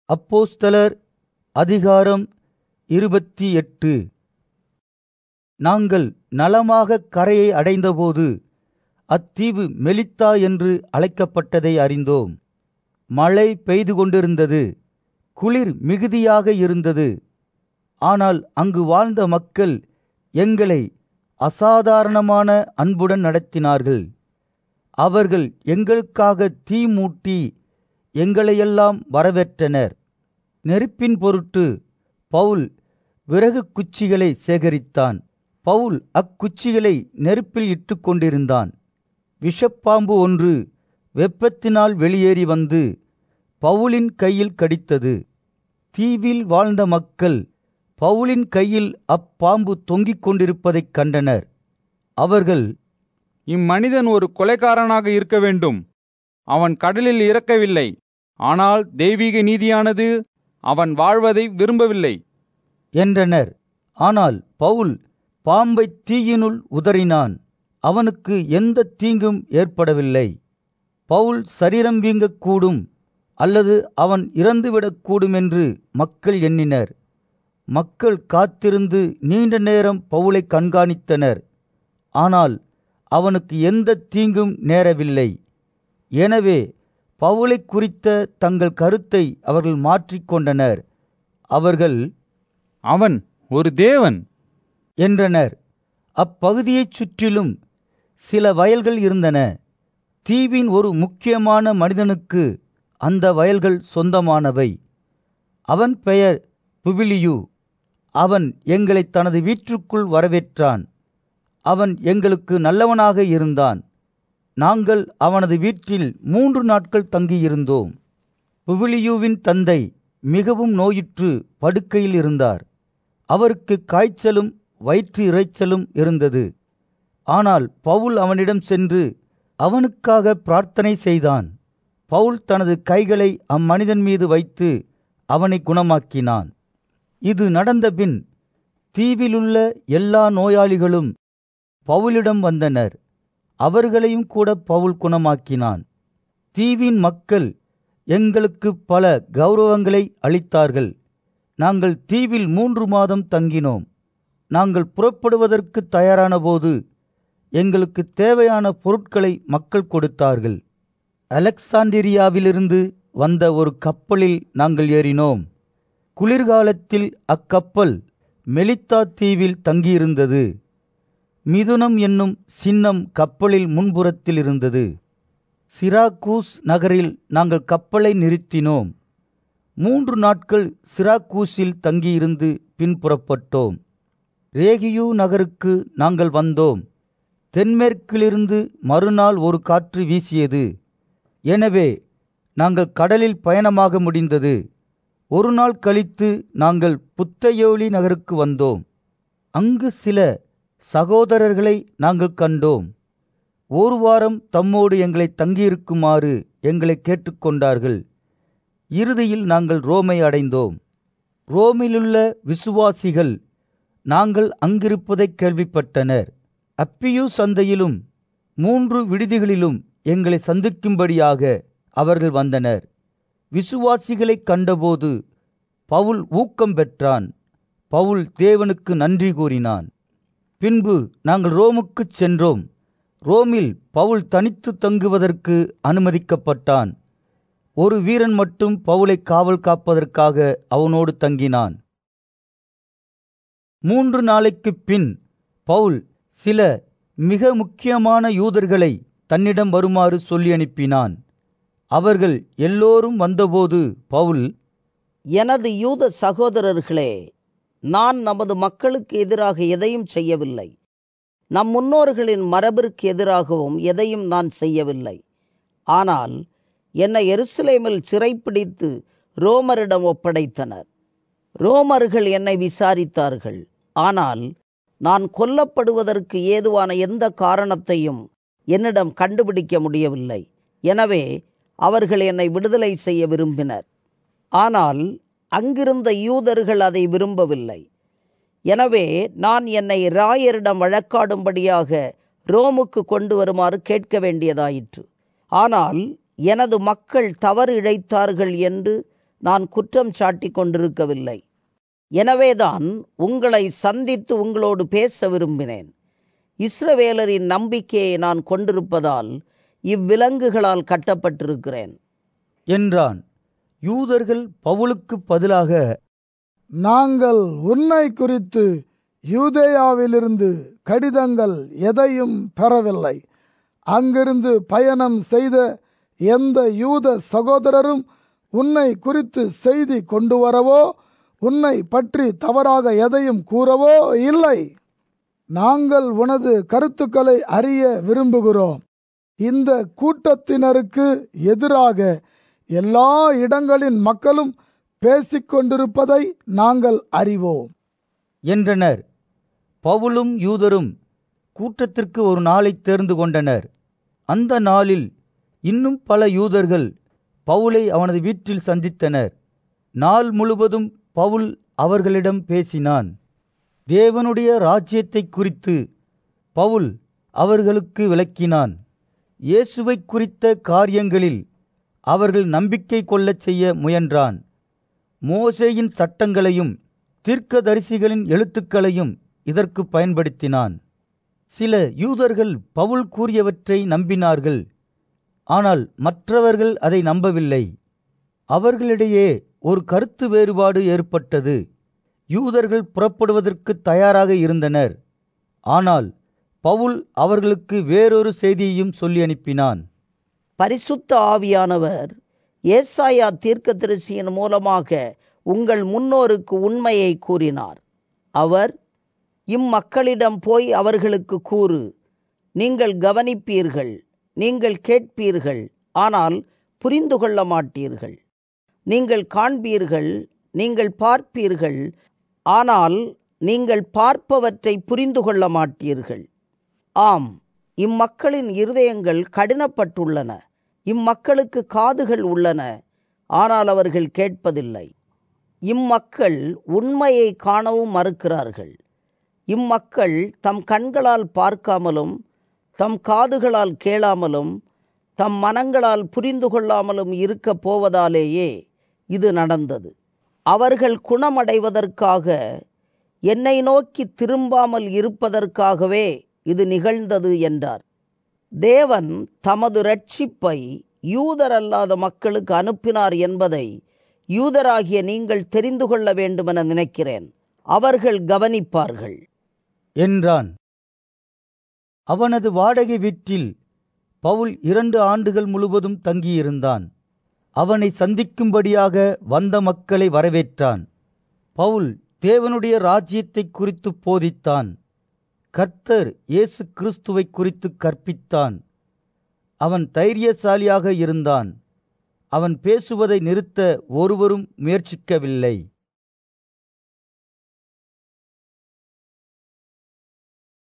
அப்போஸ்தலர் அதிகாரம் இருபத்தி எட்டு நாங்கள் நலமாகக் கரையை அடைந்தபோது அத்தீவு மெலித்தா என்று அழைக்கப்பட்டதை அறிந்தோம் மழை பெய்து கொண்டிருந்தது குளிர் மிகுதியாக இருந்தது ஆனால் அங்கு வாழ்ந்த மக்கள் எங்களை அசாதாரணமான அன்புடன் நடத்தினார்கள் அவர்கள் எங்களுக்காக தீ மூட்டி எங்களையெல்லாம் வரவேற்றனர் நெருப்பின் பொருட்டு பவுல் விறகு குச்சிகளை சேகரித்தான் பவுல் அக்குச்சிகளை நெருப்பில் இட்டு கொண்டிருந்தான் விஷப்பாம்பு ஒன்று வெப்பத்தினால் வெளியேறி வந்து பவுலின் கையில் கடித்தது தீவில் வாழ்ந்த மக்கள் பவுலின் கையில் அப்பாம்பு தொங்கிக் கொண்டிருப்பதைக் கண்டனர் அவர்கள் இம்மனிதன் ஒரு கொலைகாரனாக இருக்க வேண்டும் அவன் கடலில் இறக்கவில்லை ஆனால் தெய்வீக நீதியானது அவன் வாழ்வதை விரும்பவில்லை என்றனர் ஆனால் பவுல் பாம்பை தீயினுள் உதறினான் அவனுக்கு எந்த தீங்கும் ஏற்படவில்லை பவுல் சரீரம் வீங்கக்கூடும் அல்லது அவன் இறந்துவிடக்கூடும் என்று மக்கள் எண்ணினர் மக்கள் காத்திருந்து நீண்ட நேரம் பவுலை கண்காணித்தனர் ஆனால் அவனுக்கு எந்த தீங்கும் நேரவில்லை எனவே பவுலை குறித்த தங்கள் கருத்தை அவர்கள் மாற்றிக்கொண்டனர் அவர்கள் அவன் ஒரு தேவன் என்றனர் அப்பகுதியைச் சுற்றிலும் சில வயல்கள் இருந்தன தீவின் ஒரு முக்கியமான மனிதனுக்கு அந்த வயல்கள் சொந்தமானவை அவன் பெயர் புபிலியு அவன் எங்களை தனது வீட்டுக்குள் வரவேற்றான் அவன் எங்களுக்கு நல்லவனாக இருந்தான் நாங்கள் அவனது வீட்டில் மூன்று நாட்கள் தங்கியிருந்தோம் புவிலியுவின் தந்தை மிகவும் நோயுற்று படுக்கையில் இருந்தார் அவருக்கு காய்ச்சலும் வயிற்று இறைச்சலும் இருந்தது ஆனால் பவுல் அவனிடம் சென்று அவனுக்காக பிரார்த்தனை செய்தான் பவுல் தனது கைகளை அம்மனிதன் மீது வைத்து அவனை குணமாக்கினான் இது நடந்தபின் தீவிலுள்ள எல்லா நோயாளிகளும் பவுலிடம் வந்தனர் அவர்களையும் கூட பவுல் குணமாக்கினான் தீவின் மக்கள் எங்களுக்கு பல கௌரவங்களை அளித்தார்கள் நாங்கள் தீவில் மூன்று மாதம் தங்கினோம் நாங்கள் புறப்படுவதற்கு தயாரான போது எங்களுக்கு தேவையான பொருட்களை மக்கள் கொடுத்தார்கள் அலெக்சாண்டிரியாவிலிருந்து வந்த ஒரு கப்பலில் நாங்கள் ஏறினோம் குளிர்காலத்தில் அக்கப்பல் மெலித்தா தீவில் தங்கியிருந்தது மிதுனம் என்னும் சின்னம் கப்பலில் முன்புறத்தில் இருந்தது சிராக்கூஸ் நகரில் நாங்கள் கப்பலை நிறுத்தினோம் மூன்று நாட்கள் சிராக்கூஸில் தங்கியிருந்து பின் புறப்பட்டோம் ரேகியூ நகருக்கு நாங்கள் வந்தோம் தென்மேற்கிலிருந்து மறுநாள் ஒரு காற்று வீசியது எனவே நாங்கள் கடலில் பயணமாக முடிந்தது ஒரு நாள் கழித்து நாங்கள் புத்தையோலி நகருக்கு வந்தோம் அங்கு சில சகோதரர்களை நாங்கள் கண்டோம் ஒரு வாரம் தம்மோடு எங்களை தங்கியிருக்குமாறு எங்களை கேட்டுக்கொண்டார்கள் இறுதியில் நாங்கள் ரோமை அடைந்தோம் ரோமிலுள்ள விசுவாசிகள் நாங்கள் அங்கிருப்பதைக் கேள்விப்பட்டனர் அப்பியூ சந்தையிலும் மூன்று விடுதிகளிலும் எங்களை சந்திக்கும்படியாக அவர்கள் வந்தனர் விசுவாசிகளைக் கண்டபோது பவுல் ஊக்கம் பெற்றான் பவுல் தேவனுக்கு நன்றி கூறினான் பின்பு நாங்கள் ரோமுக்குச் சென்றோம் ரோமில் பவுல் தனித்து தங்குவதற்கு அனுமதிக்கப்பட்டான் ஒரு வீரன் மட்டும் பவுலை காவல் காப்பதற்காக அவனோடு தங்கினான் மூன்று நாளைக்குப் பின் பவுல் சில மிக முக்கியமான யூதர்களை தன்னிடம் வருமாறு சொல்லி அனுப்பினான் அவர்கள் எல்லோரும் வந்தபோது பவுல் எனது யூத சகோதரர்களே நான் நமது மக்களுக்கு எதிராக எதையும் செய்யவில்லை நம் முன்னோர்களின் மரபிற்கு எதிராகவும் எதையும் நான் செய்யவில்லை ஆனால் என்னை எருசலேமில் சிறைப்பிடித்து ரோமரிடம் ஒப்படைத்தனர் ரோமர்கள் என்னை விசாரித்தார்கள் ஆனால் நான் கொல்லப்படுவதற்கு ஏதுவான எந்த காரணத்தையும் என்னிடம் கண்டுபிடிக்க முடியவில்லை எனவே அவர்கள் என்னை விடுதலை செய்ய விரும்பினர் ஆனால் அங்கிருந்த யூதர்கள் அதை விரும்பவில்லை எனவே நான் என்னை ராயரிடம் வழக்காடும்படியாக ரோமுக்கு கொண்டு வருமாறு கேட்க வேண்டியதாயிற்று ஆனால் எனது மக்கள் தவறு இழைத்தார்கள் என்று நான் குற்றம் சாட்டிக் கொண்டிருக்கவில்லை எனவேதான் உங்களை சந்தித்து உங்களோடு பேச விரும்பினேன் இஸ்ரவேலரின் நம்பிக்கையை நான் கொண்டிருப்பதால் இவ்விலங்குகளால் கட்டப்பட்டிருக்கிறேன் என்றான் யூதர்கள் பவுலுக்கு பதிலாக நாங்கள் உன்னை குறித்து யூதேயாவிலிருந்து கடிதங்கள் எதையும் பெறவில்லை அங்கிருந்து பயணம் செய்த எந்த யூத சகோதரரும் உன்னை குறித்து செய்தி கொண்டு வரவோ உன்னை பற்றி தவறாக எதையும் கூறவோ இல்லை நாங்கள் உனது கருத்துக்களை அறிய விரும்புகிறோம் இந்த கூட்டத்தினருக்கு எதிராக எல்லா இடங்களின் மக்களும் பேசிக்கொண்டிருப்பதை நாங்கள் அறிவோம் என்றனர் பவுலும் யூதரும் கூட்டத்திற்கு ஒரு நாளை தேர்ந்து கொண்டனர் அந்த நாளில் இன்னும் பல யூதர்கள் பவுலை அவனது வீட்டில் சந்தித்தனர் நாள் முழுவதும் பவுல் அவர்களிடம் பேசினான் தேவனுடைய ராஜ்யத்தை குறித்து பவுல் அவர்களுக்கு விளக்கினான் இயேசுவை குறித்த காரியங்களில் அவர்கள் நம்பிக்கை கொள்ளச் செய்ய முயன்றான் மோசேயின் சட்டங்களையும் தீர்க்கதரிசிகளின் எழுத்துக்களையும் இதற்கு பயன்படுத்தினான் சில யூதர்கள் பவுல் கூறியவற்றை நம்பினார்கள் ஆனால் மற்றவர்கள் அதை நம்பவில்லை அவர்களிடையே ஒரு கருத்து வேறுபாடு ஏற்பட்டது யூதர்கள் புறப்படுவதற்கு தயாராக இருந்தனர் ஆனால் பவுல் அவர்களுக்கு வேறொரு செய்தியையும் சொல்லி அனுப்பினான் பரிசுத்த ஆவியானவர் ஏசாயா தீர்க்கதரிசியின் மூலமாக உங்கள் முன்னோருக்கு உண்மையை கூறினார் அவர் இம்மக்களிடம் போய் அவர்களுக்கு கூறு நீங்கள் கவனிப்பீர்கள் நீங்கள் கேட்பீர்கள் ஆனால் புரிந்து கொள்ள மாட்டீர்கள் நீங்கள் காண்பீர்கள் நீங்கள் பார்ப்பீர்கள் ஆனால் நீங்கள் பார்ப்பவற்றை புரிந்து கொள்ள மாட்டீர்கள் ஆம் இம்மக்களின் இருதயங்கள் கடினப்பட்டுள்ளன இம்மக்களுக்கு காதுகள் உள்ளன ஆனால் அவர்கள் கேட்பதில்லை இம்மக்கள் உண்மையை காணவும் மறுக்கிறார்கள் இம்மக்கள் தம் கண்களால் பார்க்காமலும் தம் காதுகளால் கேளாமலும் தம் மனங்களால் புரிந்து கொள்ளாமலும் இருக்கப் போவதாலேயே இது நடந்தது அவர்கள் குணமடைவதற்காக என்னை நோக்கி திரும்பாமல் இருப்பதற்காகவே இது நிகழ்ந்தது என்றார் தேவன் தமது ரட்சிப்பை யூதரல்லாத மக்களுக்கு அனுப்பினார் என்பதை யூதராகிய நீங்கள் தெரிந்து கொள்ள வேண்டுமென நினைக்கிறேன் அவர்கள் கவனிப்பார்கள் என்றான் அவனது வாடகை வீட்டில் பவுல் இரண்டு ஆண்டுகள் முழுவதும் தங்கியிருந்தான் அவனை சந்திக்கும்படியாக வந்த மக்களை வரவேற்றான் பவுல் தேவனுடைய ராஜ்யத்தை குறித்து போதித்தான் கர்த்தர் இயேசு கிறிஸ்துவை குறித்து கற்பித்தான் அவன் தைரியசாலியாக இருந்தான் அவன் பேசுவதை நிறுத்த ஒருவரும் முயற்சிக்கவில்லை